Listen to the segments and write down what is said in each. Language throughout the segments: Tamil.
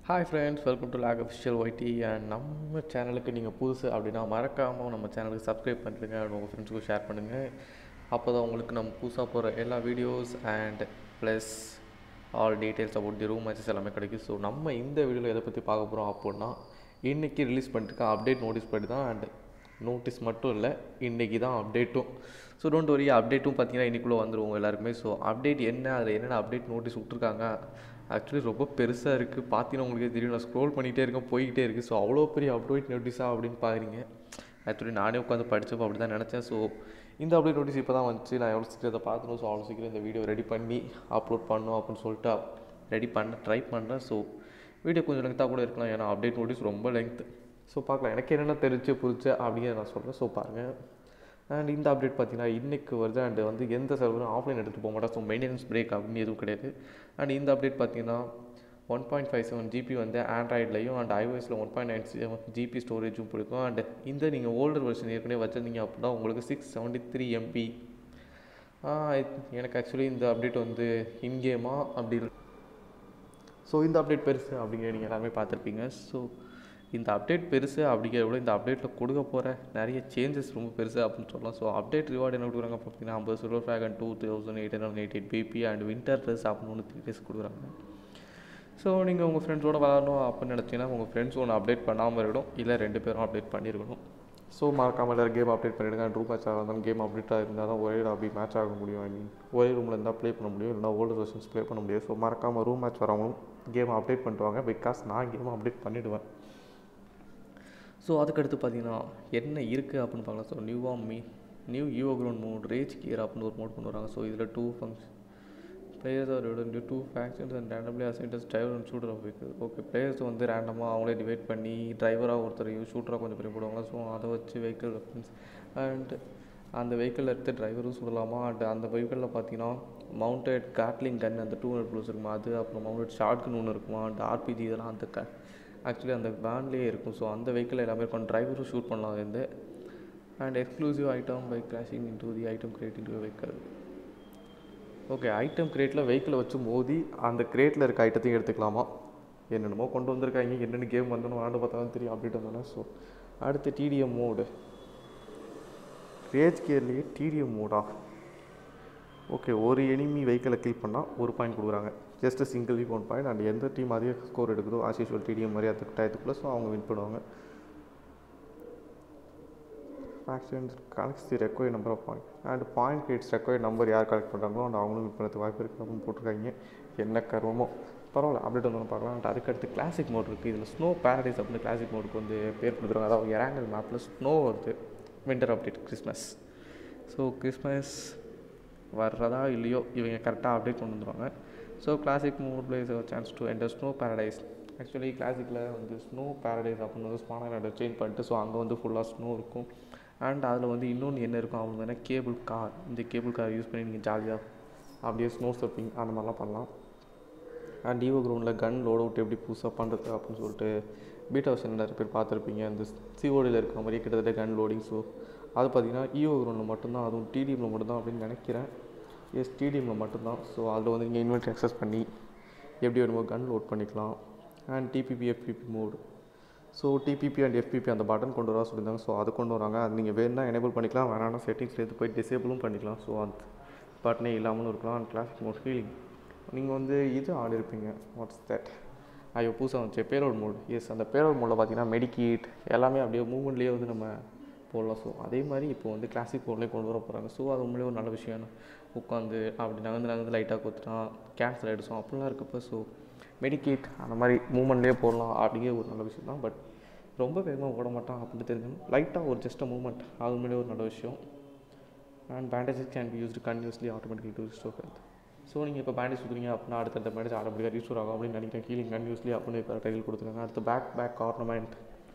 hi friends welcome to log official YT and நம்ம சேனலுக்கு நீங்கள் புதுசு அப்படின்னா மறக்காமல் நம்ம சேனலுக்கு சப்ஸ்கிரைப் பண்ணிடுங்க and உங்கள் ஃப்ரெண்ட்ஸுக்கும் ஷேர் பண்ணுங்கள் அப்போ தான் உங்களுக்கு நம்ம புதுசாக போகிற எல்லா videos and plus all details about the room matches எல்லாமே கிடைக்கும் ஸோ நம்ம இந்த வீடியோவில் எதை பற்றி பார்க்க போகிறோம் அப்படின்னா இன்றைக்கி ரிலீஸ் பண்ணிருக்க அப்டேட் நோட்டீஸ் படி தான் அண்ட் நோட்டீஸ் மட்டும் இல்லை இன்றைக்கி தான் அப்டேட்டும் ஸோ டோன்ட் வரி அப்டேட்டும் பார்த்தீங்கன்னா இன்றைக்குள்ளே வந்துருவோம் எல்லாருக்குமே ஸோ அப்டேட் என்ன அதில் என்னென்ன அப்டேட் நோட்டீஸ் விட்ருக்காங்க ஆக்சுவலி ரொம்ப பெருசாக இருக்குது பார்த்தீங்கன்னா உங்களுக்கே தெரியும் நான் ஸ்க்ரோல் பண்ணிகிட்டே இருக்கேன் போய்கிட்டே இருக்குது ஸோ அவ்வளோ பெரிய அப்டேட் நோட்டீஸாக அப்படின்னு பார்க்குறீங்க ஆக்சுவலி நானே உட்காந்து படித்தப்போ அப்படி தான் நினச்சேன் ஸோ இந்த அப்டேட் நோட்டீஸ் இப்போ தான் வந்துச்சு நான் எவ்வளோ சீக்கிரம் இதை பார்த்துணும் ஸோ அவ்வளோ சீக்கிரம் இந்த வீடியோ ரெடி பண்ணி அப்லோட் பண்ணணும் அப்படின்னு சொல்லிட்டு ரெடி பண்ண ட்ரை பண்ணுறேன் ஸோ வீடியோ கொஞ்சம் லெங்க்த்தாக கூட இருக்கலாம் ஏன்னா அப்டேட் நோட்டீஸ் ரொம்ப லெங்க்த்து ஸோ பார்க்கலாம் எனக்கு என்னென்ன தெரிஞ்சு புரிச்சு அப்படிங்கிறத நான் சொல்கிறேன் ஸோ பாருங்கள் அண்ட் இந்த அப்டேட் பார்த்தீங்கன்னா இன்றைக்கு வருது அண்ட் வந்து எந்த சர்வரும் ஆஃப்லைன் எடுத்துகிட்டு போக மாட்டேன் ஸோ மெயின்டெனன்ஸ் பிரேக் அப்படின்னு எதுவும் கிடையாது அண்ட் இந்த அப்டேட் பார்த்தீங்கன்னா one point five seven GB வந்து ஆண்ட்ராய்ட்லையும் அண்ட் ஐஓஎஸில் one point nine seven GB ஸ்டோரேஜும் பிடிக்கும் அண்ட் இந்த நீங்கள் ஓல்டர் வெர்ஷன் ஏற்கனவே வச்சுருந்தீங்க அப்படின்னா உங்களுக்கு சிக்ஸ் செவன்ட்டி த்ரீ எம்பி எனக்கு ஆக்சுவலி இந்த அப்டேட் வந்து இன்கேமா அப்படி ஸோ இந்த அப்டேட் பெருசு அப்படிங்கிற நீங்கள் எல்லாமே பார்த்துருப்பீங்க ஸோ இந்த அப்டேட் பெருசு அப்படிங்கிறத விட இந்த அப்டேட்டில் கொடுக்க போகிற நிறைய சேஞ்சஸ் ரொம்ப பெருசு அப்படின்னு சொல்லலாம் ஸோ அப்டேட் ரிவார்டு என்ன கொடுக்குறாங்க பார்த்தீங்கன்னா ஐம்பது silver flag and two thousand eight hundred eight eight BP and winter dress அப்படின்னு ஒன்று த்ரீ டேஸ் கொடுக்குறாங்க ஸோ நீங்கள் உங்கள் ஃப்ரெண்ட்ஸோட விளாடணும் அப்படின்னு நினச்சிங்கன்னா உங்கள் ஃப்ரெண்ட்ஸ் ஒன்று அப்டேட் பண்ணாமல் இருக்கணும் இல்லை ரெண்டு பேரும் அப்டேட் பண்ணியிருக்கணும் ஸோ மறக்காமல் எல்லாரும் கேம் அப்டேட் பண்ணிவிடுங்க அண்ட் ரூம் மேட்ச் இருந்தாலும் கேம் அப்டேட்டாக இருந்தால் தான் ஒரே அப்படி மேட்ச் ஆக முடியும் ஐ மீன் ஒரே ரூமில் இருந்தால் ப்ளே பண்ண முடியும் இல்லைனா ஓல்டு வெர்ஷன்ஸ் ப்ளே பண்ண முடியும் ஸோ மறக்காமல் ரூம் மேட்ச் வரவங்களும் கேம் அப்டேட் பண்ணிட்டு வாங்க பிகாஸ் நான் கேம் அப்டேட் பண்ணிவிடுவேன் ஸோ அதுக்கடுத்து பார்த்தீங்கன்னா என்ன இருக்குது அப்படின்னு பார்க்கலாம் ஸோ நியூவாக மீ நியூ யூஓ க்ரௌண்ட் மோட் ரேஜ் கியர் அப்படின்னு ஒரு மோட் கொண்டு வராங்க ஸோ இதில் two function players are due to factions and randomly assigned as driver and shooter of vehicle okay players வந்து ரேண்டமாக அவங்களே டிவைட் பண்ணி டிரைவராக ஒருத்தரையும் ஷூட்டராக கொஞ்சம் பேர் போடுவாங்க ஸோ அதை வச்சு வெஹிக்கிள் வெப்பன்ஸ் அண்ட் அந்த வெஹிக்கிளில் எடுத்து டிரைவரும் சொல்லலாமா அண்ட் அந்த வெஹிக்கிளில் பார்த்தீங்கன்னா மவுண்டட் காட்லிங் கன் அந்த டூ ஹண்ட்ரட் ப்ளூஸ் இருக்குமா அது அப்புறம் மவுண்டட் ஷார்ட் கன் ஒன்று இருக்குமா அண்ட் ஆர்பிஜி இதெல்லாம் அந்த க ஆக்சுவலி அந்த வேன்லேயே இருக்கும் ஸோ அந்த வெஹிக்கிள் எல்லாமே இருக்கும் டிரைவரும் ஷூட் பண்ணலாம் அதுலேருந்து and exclusive item by crashing into the item crate in vehicle okay item கிரேட்டில் வெஹிக்கிளை வச்சு மோதி அந்த கிரேட்டில் இருக்க ஐட்டத்தையும் எடுத்துக்கலாமா என்னென்னமோ கொண்டு வந்திருக்காங்க என்னென்ன கேம் வந்தோன்னு விளாண்டு பார்த்தா தான் தெரியும் அப்படின்ட்டு வந்தோன்னே ஸோ அடுத்து டிடிஎம் மோடு ரேஜ் கியர்லேயே டிடிஎம் மோடா ஓகே ஒரு எனிமி வெஹிக்கிளை கில் பண்ணால் ஒரு பாயிண்ட் கொடுக்குறாங்க just single week one point and எந்த டீம் அதிக ஸ்கோர் எடுக்குதோ ஆஸ் யூஸ்வல் டிடிஎம் மாதிரி அதுக்கு டயத்துக்குள்ளே ஸோ அவங்க வின் பண்ணுவாங்க factions collects the required number of point and point creates required number யார் கலெக்ட் பண்ணுறாங்களோ அந்த அவங்களும் வின் பண்ணுறதுக்கு வாய்ப்பு இருக்குது அப்படின்னு போட்டிருக்காங்க என்ன கர்வமோ பரவாயில்ல அப்டேட் வந்து பார்க்கலாம் அண்ட் அதுக்கடுத்து கிளாசிக் மோட் இருக்குது இதில் ஸ்னோ பேரடைஸ் அப்படின்னு கிளாசிக் மோடுக்கு வந்து பேர் கொடுத்துருவாங்க அதாவது எராங்கல் மேப்பில் ஸ்னோ வருது winter update Christmas so Christmas வர்றதா இல்லையோ இவங்க கரெக்டாக அப்டேட் கொண்டு வந்துடுவாங்க so classic mode places chance to enter snow paradise actually கிளாசிக்கில் வந்து ஸ்னோ பேரடைஸ் அப்படின்னு வந்து ஸ்பானர் சேஞ்ச் பண்ணிட்டு ஸோ அங்கே வந்து ஃபுல்லாக ஸ்னோ இருக்கும் அண்ட் அதில் வந்து இன்னொன்று என்ன இருக்கும் அவங்க வேணால் கேபிள் கார் இந்த கேபிள் கார் யூஸ் பண்ணி நீங்கள் ஜாலியாக அப்படியே ஸ்னோ சர்ஃபிங் அந்த மாதிரிலாம் பண்ணலாம் அண்ட் ஈவோ கிரவுண்டில் கன் லோட் அவுட் எப்படி புதுசாக பண்ணுறது அப்படின்னு சொல்லிட்டு பீட்டா வெர்ஷன் நிறைய பேர் பார்த்துருப்பீங்க அந்த சிஓடியில் இருக்கிற மாதிரி கிட்டத்தட்ட கன் லோடிங் ஸோ அது பார்த்தீங்கன்னா ஈவோ கிரவுண்டில் மட்டும்தான் அதுவும் டிடிஎம்மில் மட்டும்தான் அப்படின்னு நினைக்கிறேன் எஸ் டிடிஎம்மில் மட்டும்தான் ஸோ அதில் வந்து நீங்கள் இன்வெர்ட் அக்சஸ் பண்ணி எப்படி வேணுமோ கன் லோட் பண்ணிக்கலாம் and TPP FPP mode so TPP and FPP அந்த பட்டன் கொண்டு வர சொல்லியிருந்தாங்க ஸோ அது கொண்டு வராங்க அது நீங்கள் வேணும்னா எனேபிள் பண்ணிக்கலாம் வேணாம்னா செட்டிங்ஸில் எடுத்து போய் டிசேபிளும் பண்ணிக்கலாம் ஸோ அந்த பட்டனே இல்லாமலும் இருக்கலாம் அண்ட் கிளாசிக் மோட் ஃபீலிங் நீங்கள் வந்து இது ஆடி இருப்பீங்க வாட்ஸ் தட் ஐயோ புதுசாக வந்துச்சு பேரோட் மோட் எஸ் அந்த பேரோட் மோடில் பார்த்தீங்கன்னா மெடிக்கேட் எல்லாமே அப்படியே மூவ்மெண்ட்லேயே வந்து நம்ம போடலாம் ஸோ அதே மாதிரி இப்போ வந்து கிளாசிக் மோட்லேயே கொண்டு வர போகிறாங்க ஸோ அது உண்மையிலே ஒரு நல்ல விஷயம் உட்காந்து அப்படி நகர்ந்து நகர்ந்து லைட்டாக கொடுத்துட்டா கேன்சல் ஆகிடுச்சோம் அப்படிலாம் இருக்கப்போ ஸோ மெடிக்கேட் அந்த மாதிரி மூமெண்ட்லேயே போடலாம் அப்படிங்கிற ஒரு நல்ல விஷயம் தான் பட் ரொம்ப வேகமாக ஓட மாட்டான் அப்படின்னு தெரிஞ்சணும் லைட்டாக ஒரு ஜஸ்ட் மூமெண்ட் அது உண்மையிலே ஒரு நல்ல விஷயம் and bandages can be used continuously automatically to store health so நீங்கள் இப்போ பேண்டேஜ் கொடுக்குறீங்க அப்படின்னா அடுத்த பேண்டேஜ் ஆட்டோமேட்டிக்காக ரீஸ்டோர் ஆகும் அப்படின்னு நினைக்கிறேன் கீழிங் கண்டினியூஸ்லி அப்படின்னு இப்போ டைல் கொடுத்துருக்காங்க அடுத்து பேக் பேக் ஆர்னமெண்ட்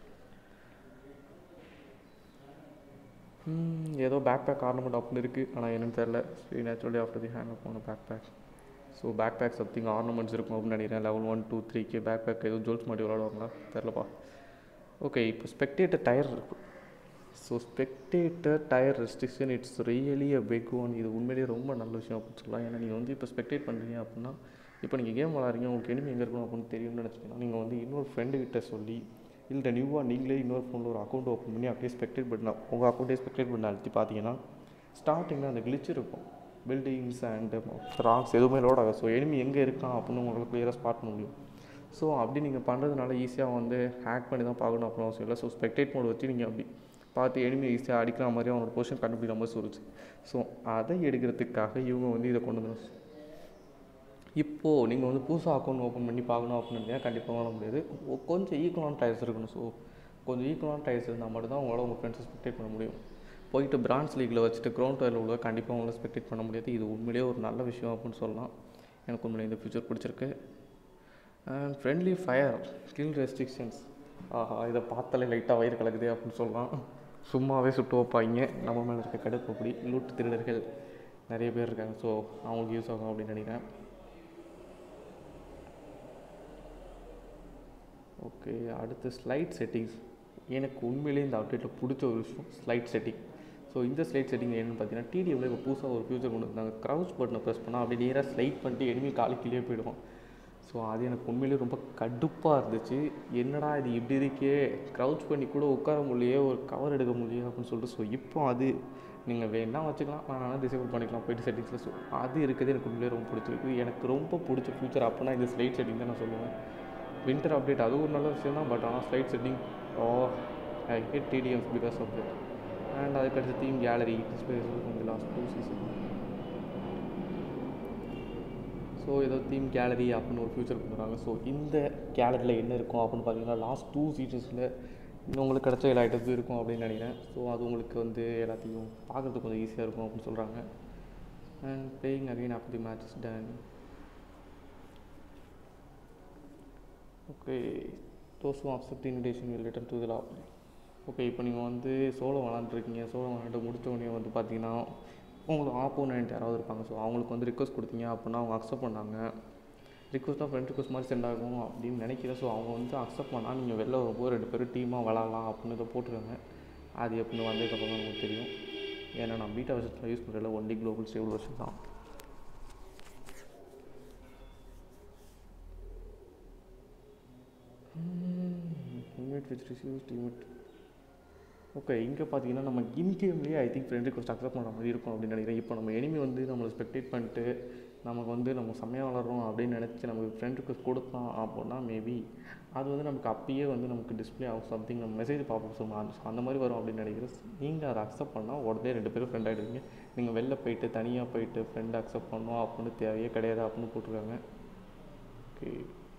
ஏதோ பேக் பேக் ஆர்னமெண்ட் அப்படின்னு இருக்குது ஆனால் என்னன்னு தெரில ஸ்ரீ நேச்சுரலி ஆஃப்டர் தி ஹேண்ட் போன backpack so backpack something ornaments இருக்கும் அப்படின்னு நினைக்கிறேன் லெவல் ஒன் டூ த்ரீக்கு பேக் பேக் எதுவும் ஜோல்ஸ் மாட்டி விளாடுவாங்களா தெரிலப்பா ஓகே இப்போ ஸ்பெக்டேட்டர் டயர் இருக்கு so spectator tier restriction it's really a big one இது உண்மையிலேயே ரொம்ப நல்ல விஷயம் அப்படின்னு சொல்லலாம் ஏன்னா நீங்கள் வந்து இப்போ ஸ்பெக்டேட் பண்ணுறீங்க அப்படின்னா இப்போ நீங்கள் கேம் விளாட்றீங்க உங்களுக்கு enemy எங்கே இருக்கணும் அப்படின்னு தெரியும்னு நினச்சிங்கன்னா நீங்கள் வந்து இன்னொரு ஃப்ரெண்டுக்கிட்ட சொல்லி இல்லை நியூவாக நீங்களே இன்னொரு ஃபோனில் ஒரு அக்கௌண்ட் ஓப்பன் பண்ணி அப்படியே ஸ்பெக்டேட் பண்ண உங்கள் அக்கௌண்ட்டே ஸ்பெக்டேட் பண்ண அழுத்தி பார்த்தீங்கன்னா ஸ்டார்டிங்கில் அந்த glitch இருக்கும் பில்டிங்ஸ் அண்டு ராக்ஸ் எதுவுமே லோட் ஆகும் ஸோ enemy எங்கே இருக்கான் அப்படின்னு உங்களுக்கு கிளியராக ஸ்பாட் பண்ண முடியும் ஸோ அப்படி நீங்கள் பண்ணுறதுனால ஈஸியாக வந்து ஹேக் பண்ணி தான் பார்க்கணும் அப்படின்னு அவசியம் இல்லை ஸோ ஸ்பெக்டேட் மோட் வச்சு நீங்கள் அப்படி பார்த்து enemy ஈஸியாக அடிக்கிற மாதிரி அவனோட பொசிஷன் கண்டுபிடிக்கிற மாதிரி சொல்லுச்சு ஸோ அதை எடுக்கிறதுக்காக இவங்க வந்து இதை கொண்டு வந்து இப்போது நீங்கள் வந்து புதுசாக அக்கௌண்ட் ஓப்பன் பண்ணி பார்க்கணும் அப்படின்னு கண்டிப்பாக பண்ண முடியாது ஒ- கொஞ்சம் ஈக்குவலான டயர்ஸ் இருக்கணும் ஸோ கொஞ்சம் ஈக்குவலான டயர்ஸ் இருந்தால் மட்டும் தான் உங்களால் உங்கள் ஃப்ரெண்ட்ஸை ஸ்பெக்டேட் பண்ண முடியும் போயிட்டு பிரான்ஸ் லீக்கில் வச்சுட்டு கிரவுண்ட் டயரில் உள்ள கண்டிப்பாக உங்களால் ஸ்பெக்டேட் பண்ண முடியாது இது உண்மையிலேயே ஒரு நல்ல விஷயம் அப்படின்னு சொல்லலாம் எனக்கு உண்மையிலே இந்த ஃபியூச்சர் பிடிச்சிருக்கு and friendly fire kill restrictions ஆஹா இதை பார்த்தாலே லைட்டாக வயிறு கலக்குதே அப்படின்னு சொல்லலாம் சும்மாவே சுட்டு வைப்பாங்க நம்ம மேலே இருக்க கடுப்பு அப்படி லூட்டு திருடர்கள் நிறைய பேர் இருக்காங்க ஸோ அவங்களுக்கு யூஸ் ஆகும் அப்படின்னு நினைக்கிறேன் ஓகே அடுத்து ஸ்லைட் செட்டிங்ஸ் எனக்கு உண்மையிலேயே இந்த அப்டேட்டில் பிடிச்ச ஒரு விஷயம் ஸ்லைட் செட்டிங் ஸோ இந்த ஸ்லைட் செட்டிங் என்னென்னு பார்த்தீங்கன்னா டிடிஎம்ல இப்போ புதுசாக ஒரு ஃபியூச்சர் கொண்டு வந்தாங்க க்ரௌச் பட்டனை ப்ரெஸ் பண்ணால் அப்படியே நேராக ஸ்லைட் பண்ணிட்டு எனிமி காலு கீழே போயிடுவோம் ஸோ அது எனக்கு உண்மையிலேயே ரொம்ப கடுப்பாக இருந்துச்சு என்னடா இது இப்படி இருக்கே க்ரௌச் பண்ணி கூட உட்கார முடியலையே ஒரு கவர் எடுக்க முடியல அப்படின்னு சொல்லிட்டு ஸோ இப்போ அது நீங்கள் வேணா வச்சுக்கலாம் வேணா டிசேபிள் பண்ணிக்கலாம் போயிட்டு செட்டிங்ஸில் ஸோ அது இருக்குது எனக்கு உண்மையிலேயே ரொம்ப பிடிச்சிருக்கு எனக்கு ரொம்ப பிடிச்ச ஃபியூச்சர் அப்படின்னா இந்த ஸ்லைட் செட்டிங் தான் நான் சொல்லுவேன் வின்டர் அப்டேட் அது ஒரு நல்ல விஷயம் தான் பட் ஆனால் slide setting oh I hate TDMs because of that and அதுக்கடுத்து தீம் கேலரி இந்த லாஸ்ட் டூ சீசன் ஸோ ஏதோ தீம் கேலரி அப்படின்னு ஒரு ஃபியூச்சர் கொண்டு வராங்க ஸோ இந்த கேலரியில் என்ன இருக்கும் அப்படின்னு பார்த்தீங்கன்னா லாஸ்ட் டூ சீசன்ஸில் உங்களுக்கு கிடைச்ச எல்லா ஐட்டத்தும் இருக்கும் அப்படின்னு நினைக்கிறேன் ஸோ அது உங்களுக்கு வந்து எல்லாத்தையும் பார்க்குறதுக்கு கொஞ்சம் ஈஸியாக இருக்கும் அப்படின்னு சொல்கிறாங்க and playing again of the matches done okay those who accept invitation will return to the lobby okay இப்போ நீங்கள் வந்து சோலோ விளாண்டுருக்கீங்க சோலோ விளாண்டு முடிச்ச உடனே வந்து பார்த்தீங்கன்னா உங்களுக்கு ஆப்போனண்ட் யாராவது இருப்பாங்க ஸோ அவங்களுக்கு வந்து ரிக்வஸ்ட் கொடுத்தீங்க அப்படின்னா அவங்க அக்செப்ட் பண்ணாங்க ரிக்வஸ்ட்டாக ஃப்ரெண்ட் ரிக்வஸ்ட் மாதிரி சென்ட் ஆகும் அப்படின்னு நினைக்கிறேன் ஸோ அவங்க வந்து அக்செப்ட் பண்ணால் நீங்கள் வெளில வரும்போது ரெண்டு பேரும் டீமாக விளாட்லாம் அப்படின்னு இதை போட்டிருக்காங்க அது எப்படின்னு வந்ததுக்கப்புறம் தான் நமக்கு தெரியும் ஏன்னா நான் பீட்டா வருஷத்தில் யூஸ் பண்ணுறதுல ஒன்லி குளோபல் ஸ்டேபிள் வருஷம் தான் emote which receives emote okay இங்கே பார்த்தீங்கன்னா நம்ம இன் கேம்லேயே I think friend request accept பண்ணுற மாதிரி இருக்கும் அப்படின்னு நினைக்கிறேன் இப்போ நம்ம எனிமி வந்து நம்மளை ஸ்பெக்டேட் பண்ணிட்டு நமக்கு வந்து நம்ம செம்மையாக வளர்றோம் அப்படின்னு நினச்சி நமக்கு ஃப்ரெண்ட் ரிக்வஸ்ட் கொடுத்தோம் அப்படின்னா மேபி அது வந்து நமக்கு அப்பயே வந்து நமக்கு டிஸ்ப்ளே ஆகும் சம்திங் நம்ம மெசேஜ் பார்ப்போம் ஸோ அந்த மாதிரி வரும் அப்படின்னு நினைக்கிறேன் நீங்கள் அதை அக்செப்ட் பண்ணால் உடனே ரெண்டு பேரும் ஃப்ரெண்ட் ஆகிடுவீங்க நீங்கள் வெளில போயிட்டு தனியாக போயிட்டு ஃப்ரெண்ட் அக்செப்ட் பண்ணோம் அப்படின்னு தேவையே கிடையாது அப்படின்னு போட்டிருக்காங்க ஓகே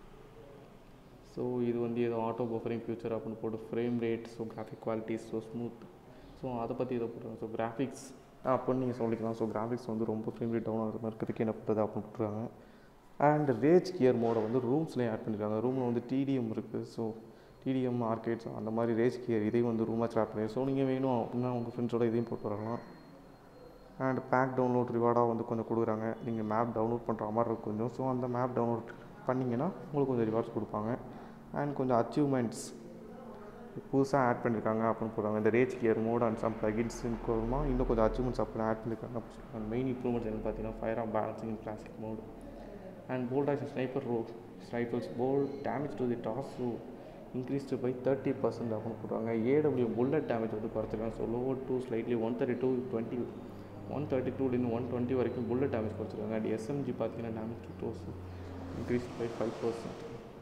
ஸோ இது வந்து ஏதோ ஆட்டோ பஃபரிங் ஃபியூச்சர் அப்படின்னு போட்டு frame rate so graphic quality so smooth so அதை பற்றி இதை போட்டுருக்காங்க ஸோ கிராஃபிக்ஸ் அப்படின்னு நீங்கள் சொல்லிக்கலாம் ஸோ கிராஃபிக்ஸ் வந்து ரொம்ப ஃப்ரேம் ரேட் டவுன் ஆகிற மாதிரி இருக்கிறதுக்கு என்ன பண்ணுறது அப்படின்னு போட்டுருக்காங்க அண்ட் ரேஜ் கியர் மோடை வந்து ரூம்ஸ்லேயும் ஆட் பண்ணியிருக்காங்க ரூமில் வந்து டிடிஎம் இருக்குது ஸோ டிடிஎம் ஆர்கேட்ஸ் அந்த மாதிரி ரேஜ் கியர் இதையும் வந்து ரூமாக ஆட் பண்ணி ஸோ நீங்கள் வேணும் அப்படின்னா உங்கள் ஃப்ரெண்ட்ஸோட இதையும் போட்டு வரலாம் அண்ட் பேக் டவுன்லோட் ரிவார்டாக வந்து கொஞ்சம் கொடுக்குறாங்க நீங்கள் மேப் டவுன்லோட் பண்ணுற மாதிரி இருக்கும் கொஞ்சம் ஸோ அந்த மேப் டவுன்லோட் பண்ணிங்கன்னா உங்களுக்கு கொஞ்சம் ரிவார்ட்ஸ் கொடுப்பாங்க அண்ட் கொஞ்சம் அச்சீவ்மெண்ட்ஸ் புதுசாக ஆட் பண்ணியிருக்காங்க அப்படின்னு போடுறாங்க இந்த rage gear mode and some plugins மூலமா இன்னும் கொஞ்சம் அச்சீவ்மெண்ட்ஸ் அப்படி ஆட் பண்ணியிருக்காங்க அப்படின்னு சொல்லுவாங்க மெயின் இம்ப்ரூவ்மெண்ட்ஸ் என்னன்னு பார்த்தீங்கன்னா fire of balancing classic mode and bolt action sniper ரோ ரைஃபிள்ஸ் போல் டேமேஜ் டு தி டாஸ் ரூ இன்க்ரீஸ்டு பை தேர்ட்டி பர்சன்ட் அப்படின்னு போடுறாங்க ஏடபிள்யூ புல்லட் டேமேஜ் வந்து குறைச்சிருக்காங்க so lower to slightly one thirty two twenty one thirty டூலேருந்து ஒன் டுவெண்ட்டி வரைக்கும் புல்லட் டேமேஜ் குறைச்சிருக்காங்க அண்ட் எஸ்எம்ஜி பார்த்தீங்கன்னா damage to torso increase by five percent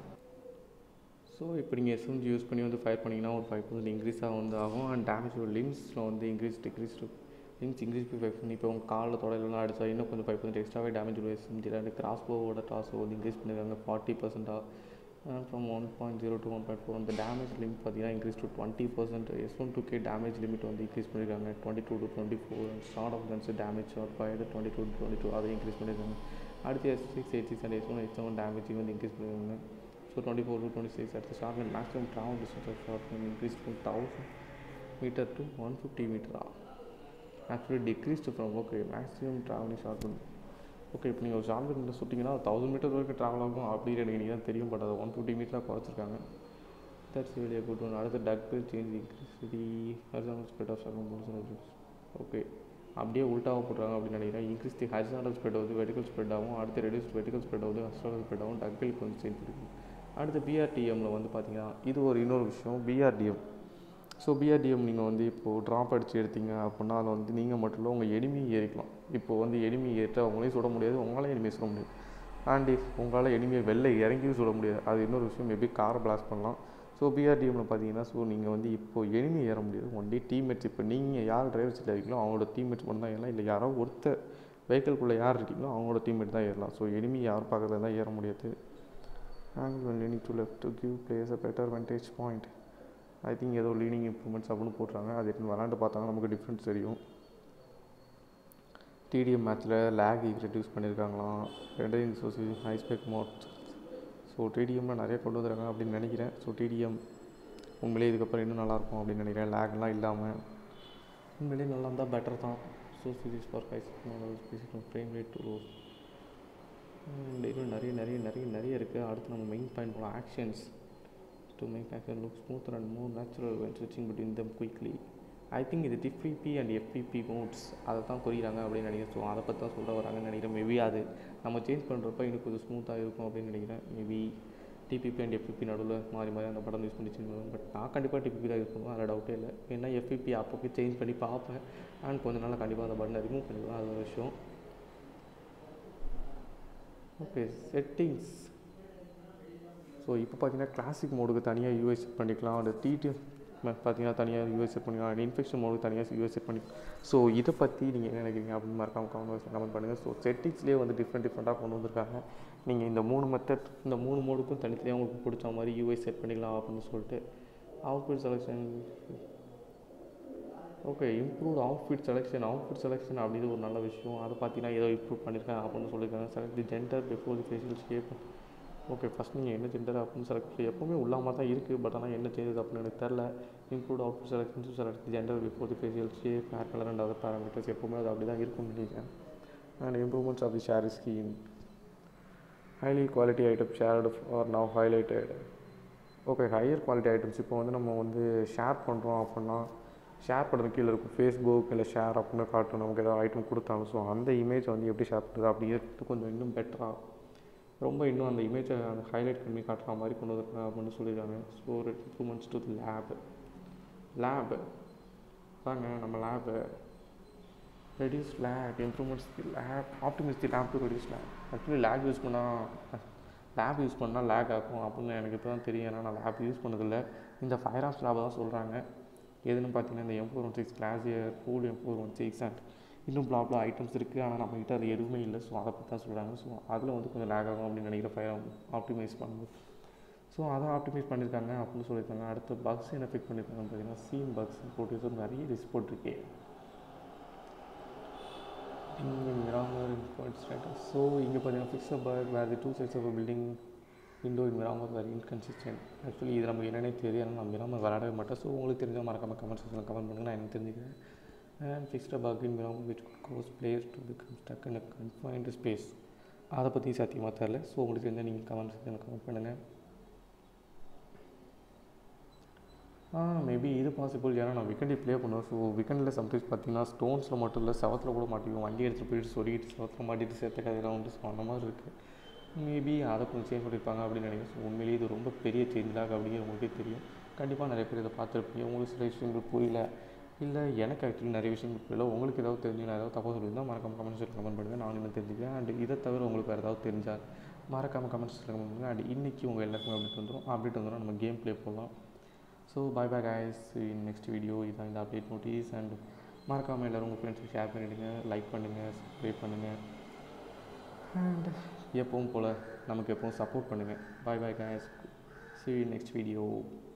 so இப்போ நீங்கள் எஸ்எம்ஜி யூஸ் பண்ணி வந்து ஃபயர் பண்ணிங்கன்னா ஒரு ஃபைவ் பர்சன்ட் இன்க்ரீஸாக வந்து ஆகும் அண்ட் டேமேஜ் லிம்ஸில் வந்து increase decrease limbs increase by five பண்ணி இப்போ உங்கள் காலில் தொடையிலலாம் அடிச்சா இன்னும் கொஞ்சம் ஃபைவ் பர்சன்ட் எக்ஸ்ட்ராவே டேமேஜ் வரும் எஸ்எம்ஜி அண்ட் கிராஸ் போவோட டாஸ் வந்து இன்க்ரீஸ் பண்ணியிருக்காங்க ஃபார்ட்டி பர்சன்ட்டாக from one point zero to one point four அந்த டேமேஜ் லிமிட் பார்த்தீங்கன்னா increase to twenty percent S one two K damage limit வந்து இன்க்ரீஸ் பண்ணியிருக்காங்க twenty two to twenty four shot of guns damage shot fire twenty two twenty two அதை இன்க்ரீஸ் பண்ணியிருக்காங்க அடுத்து S six eight six and S one S seven damage வந்து இன்க்ரீஸ் பண்ணியிருக்காங்க so twenty four to twenty six அடுத்து shot and maximum travel distance of shot increase from thousand meter to one fifty மீட்டரா actually decreased from okay maximum travelling shot பண்ணி ஓகே இப்போ நீங்கள் ஒரு ஷார்ட் மீட்டரில் சுட்டிங்கன்னா தௌசண்ட் மீட்டர் வரைக்கும் ட்ராவல் ஆகும் அப்படின்னு எனக்கு இன்றைக்கி தான் தெரியும் பட் அதை ஒன் ஃபிஃப்டி மீட்டராக குறைச்சிருக்காங்க தட்ஸ் வெளியே கூட்டு ஒன்று அடுத்து duck change increase the horizontal speed of சர்க்கம் ஓகே அப்படியே உல்ட்டாவாக போட்டுறாங்க அப்படின்னு நினைக்கிறேன் இன்க்ரீஸ் தி ஹரிசாண்டல் ஸ்ப்ரெட் ஆகுது வெர்டிகல் ஸ்ப்ரெட் ஆகும் அடுத்து ரெடியூஸ் வெர்டிகல் ஸ்ப்ரெட் ஆகுது ஹஸ்டாண்டல் ஸ்ப்ரெட் ஆகும் டக்கலுக்கு வந்து சேஞ்ச் பிடிக்கும் அடுத்து பிஆர்டிஎம்மில் வந்து பார்த்தீங்கன்னா இது ஒரு இன்னொரு விஷயம் பிஆர்டிஎம் ஸோ பிஆர்டிஎம் நீங்கள் வந்து இப்போது ட்ராப் அடித்து எடுத்தீங்க அப்படின்னா அதில் வந்து நீங்கள் மட்டும் இல்லை உங்கள் எனிமி ஏறிக்கலாம் இப்போ வந்து எனிமி ஏற்ற அவங்களையும் சுட முடியாது உங்களால் எனிமியை சுட முடியாது அண்ட் இஃப் உங்களால் எனிமியை வெளில இறங்கியும் சுட முடியாது அது இன்னொரு விஷயம் மேபி காரை பிளாஸ்ட் பண்ணலாம் ஸோ பிஆர்டிஎம்மில் பார்த்தீங்கன்னா ஸோ நீங்கள் வந்து இப்போது எனிமி ஏற முடியாது ஒன்லி டீம்மேட்ஸ் இப்போ நீங்கள் யார் டிரைவர் சீட்டில் இருக்கீங்களோ அவங்களோட டீம்மேட்ஸ் மட்டும் தான் ஏறலாம் இல்லை யாரோ ஒருத்தர் வெஹிக்கிள்குள்ளே யார் இருக்கீங்களோ அவங்களோட டீம்மேட் தான் ஏறலாம் ஸோ எனிமி யார் பார்க்குறது தான் ஏற முடியாது angle when leaning to left to give players a better vantage point I think ஏதோ லீனிங் இம்ப்ரூவ்மெண்ட்ஸ் அப்படின்னு போட்டுறாங்க அது எடுத்து விளாண்டு பார்த்தாங்க நமக்கு டிஃப்ரென்ஸ் தெரியும் டிடிஎம் மேட்ச்சில் லேக் ரெடியூஸ் பண்ணியிருக்காங்களாம் ரெண்டரிங் சோசி ஹைஸ்பெக் மோட் ஸோ டிடிஎம்மில் நிறைய கொண்டு வந்துருக்காங்க அப்படின்னு நினைக்கிறேன் ஸோ டிடிஎம் உண்மையிலே இதுக்கப்புறம் இன்னும் நல்லாயிருக்கும் அப்படின்னு நினைக்கிறேன் லேக்லாம் இல்லாமல் உண்மையிலே நல்லா இருந்தால் பெட்டர் தான் so series for high spec frame rate too and இன்னும் நிறைய நிறைய நிறைய நிறைய இருக்குது அடுத்து நம்ம மெயின் பாயிண்ட் போகலாம் actions to make action look smoother and more natural when ஸ்விட்சிங் between them quickly I think இது டிஃபிபி அண்ட் எஃபிபி மோட்ஸ் அதை தான் குறிக்கிறாங்க அப்படின்னு நினைக்கிறேன் ஸோ அதை பற்றி தான் சொல்ல வராங்கன்னு நினைக்கிறேன் மேபி அது நம்ம சேஞ்ச் பண்ணுறப்ப இன்னும் கொஞ்சம் ஸ்மூத்தாக இருக்கும் அப்படின்னு நினைக்கிறேன் மேபி டிபிபி அண்ட் எஃபிபி நடுவில் மாறி மாறி அந்த படம் யூஸ் பண்ணி சேஞ்ச் பண்ணுவேன் பட் நான் கண்டிப்பாக டிபிபி தான் யூஸ் பண்ணுவேன் அதில் டவுட்டே இல்லை ஏன்னா எஃபிபி அப்பப்போ சேஞ்ச் பண்ணி பார்ப்பேன் அண்ட் கொஞ்ச நாள் கண்டிப்பாக அந்த பட்டனை ரிமூவ் பண்ணிடுவேன் அது ஒரு விஷயம் ஓகே செட்டிங்ஸ் ஸோ இப்போ பார்த்தீங்கன்னா கிளாசிக் மோடுக்கு தனியாக யூஎஸ் செட் பண்ணிக்கலாம் அந்த டிடிஎம் பார்த்தீங்கன்னா தனியாக யூஎஸ் செட் பண்ணிக்கலாம் அண்ட் இன்ஃபெக்ஷன் மோடுக்கு தனியாக யூஎஸ் செட் பண்ணிக்கலாம் ஸோ இதை பற்றி நீங்கள் என்ன நினைக்கிறீங்க அப்படின்னு மறக்காம கமெண்ட் கமெண்ட் பண்ணுங்கள் ஸோ செட்டிங்ஸ்லேயே வந்து டிஃப்ரெண்ட் டிஃப்ரெண்ட்டாக கொண்டு வந்திருக்காங்க நீங்கள் இந்த மூணு மெத்தட் இந்த மூணு மோடுக்கும் தனித்தனியாக உங்களுக்கு பிடிச்ச மாதிரி யூஎஸ் செட் பண்ணிக்கலாம் அப்படின்னு சொல்லிட்டு outfit selection okay improve outfit selection outfit selection அப்படின்னு ஒரு நல்ல விஷயம் அதை பார்த்தீங்கன்னா ஏதோ இம்ப்ரூவ் பண்ணியிருக்காங்க அப்படின்னு சொல்லியிருக்காங்க select the gender before the facial shape okay first நீங்கள் என்ன ஜெண்டர் அப்படின்னு செலக்ட் எப்போவுமே உள்ளாமல் தான் இருக்குது பட் ஆனால் என்ன சேஞ்சஸ் அப்படின்னு எனக்கு தெரில improve outfit selection to select the gender before the facial shape hair colour and other parameters எப்போவுமே அது அப்படி தான் இருக்கும்னு நினைக்கிறேன் and improvements of the share scheme highly quality item shared are now highlighted okay higher quality items இப்போ வந்து நம்ம வந்து ஷேர் பண்ணுறோம் அப்படின்னா ஷேர் பண்ணுறது கீழே இருக்கும் ஃபேஸ்புக் இல்லை ஷேர் அப்படின்னு காட்டும் நமக்கு ஏதாவது ஐட்டம் கொடுத்தாலும் ஸோ அந்த இமேஜ் வந்து எப்படி ஷேர் பண்ணுறது அப்படிங்கிறது கொஞ்சம் இன்னும் பெட்டராக ரொம்ப இன்னும் அந்த இமேஜை அந்த ஹைலைட் பண்ணி காட்டுற மாதிரி கொண்டு வந்துருக்காங்க அப்படின்னு சொல்லியிருக்காங்க ஸோ ஒரு improvements to the lobby lobby பாருங்க நம்ம lobby reduce lag improvements the lobby optimise the lobby to reduce lag actually lobby use பண்ணால் லேப் யூஸ் பண்ணால் லேக் ஆகும் அப்படின்னு எனக்கு இப்போ தான் தெரியும் ஏன்னா நான் லேப் யூஸ் பண்ணதில்லை இந்த ஃபயர் ஆஃப் லேபை தான் சொல்கிறாங்க எதுன்னு பார்த்தீங்கன்னா இந்த M four one six glacier cool M four one six and இன்னும் ப்ளாப்ல ஐட்டம்ஸ் இருக்குது ஆனால் நம்மகிட்ட அது எதுவுமே இல்லை ஸோ அதை பற்றி தான் சொல்கிறாங்க ஸோ அதில் வந்து கொஞ்சம் லேக் ஆகும் அப்படின்னு நினைக்கிற ஃபயர் ஆப்டிமைஸ் பண்ணும்போது ஸோ அதை ஆப்டிமைஸ் பண்ணியிருக்காங்க அப்படின்னு சொல்லியிருக்காங்க அடுத்த பக்ஸ் என்ன ஃபிக் பண்ணியிருக்காங்க பார்த்தீங்கன்னா சீன் பக்ஸ் போட்டு ஸோ நிறைய ரிஸ்க் போட்டிருக்கே இங்கே மிராமர் ஸோ இங்கே பார்த்தீங்கன்னா ஃபிக்ஸ் பர்க் வேறு two sides of building window in Miramar வேறு இன்கன்சிஸ்டன்ட் ஆக்சுவலி இது நமக்கு என்னன்னே தெரியும் ஆனால் நான் மிராமர் விளாடவே மாட்டேன் ஸோ உங்களுக்கு தெரிஞ்சால் மறக்காமல் கமெண்ட் செக்ஷனில் கமெண்ட் பண்ணுங்கள் நான் எனக்கு தெரிஞ்சுக்கிறேன் and fixed bug in Miramar which goes players to become stuck in confined space அதை பற்றி சத்தியமாக தெரில ஸோ உங்களுக்கு தெரிஞ்சால் நீங்கள் கமெண்ட் செக்ஷனில் கமெண்ட் பண்ணுங்கள் ஆ மேபி இது பாசிபிள் ஏன்னா நான் வீக்கெண்டே ப்ளே பண்ணுவேன் ஸோ வீக்கெண்டில் சம்டைம்ஸ் பார்த்தீங்கன்னா ஸ்டோன்ஸில் மட்டும் இல்லை செவத்தில் கூட மாட்டிக்குவோம் வண்டி எடுத்துகிட்டு போயிட்டு சொல்லிட்டு செவத்தில் மாட்டிட்டு சேர்த்த கதையெல்லாம் வந்து ஸோ அந்த மாதிரி இருக்குது மேபி அதை கொஞ்சம் சேஞ்ச் பண்ணியிருப்பாங்க அப்படின்னு நினைக்கிறேன் ஸோ உண்மையிலேயே இது ரொம்ப பெரிய சேஞ்சிலாக அப்படிங்கிற உங்களுக்கே தெரியும் கண்டிப்பாக நிறைய பேர் இதை பார்த்துருப்பீங்க உங்களுக்கு சில விஷயங்கள் புரியல இல்லை எனக்கு ஆக்சுவலி நிறைய விஷயங்கள் புரியல உங்களுக்கு ஏதாவது தெரிஞ்சு நான் ஏதாவது தப்பாக சொல்லியிருந்தால் மறக்காம கமெண்ட் செக்ஷன் கமெண்ட் பண்ணுங்கள் நான் இன்னும் தெரிஞ்சுக்கிறேன் அண்ட் இதை தவிர உங்களுக்கு வேறு ஏதாவது தெரிஞ்சால் மறக்காமல் கமெண்ட் செக்ஷன் கமெண்ட் பண்ணுங்கள் அண்ட் இன்றைக்கி உங்கள் எல்லாருக்குமே அப்டேட் வந்துடும் அப்டேட் வந்துடும் நம்ம கேம் ப்ளே போடலாம் so bye bye guys in next video இதான் இந்த அப்டேட் நோட்டீஸ் அண்ட் மறக்காமல் எல்லோரும் உங்கள் ஃப்ரெண்ட்ஸுக்கு ஷேர் பண்ணிவிடுங்க லைக் பண்ணுங்கள் சப்ஸ்கிரைப் பண்ணுங்கள் அண்ட் எப்பவும் போல் நமக்கு எப்பவும் சப்போர்ட் பண்ணுங்கள் bye bye guys see next video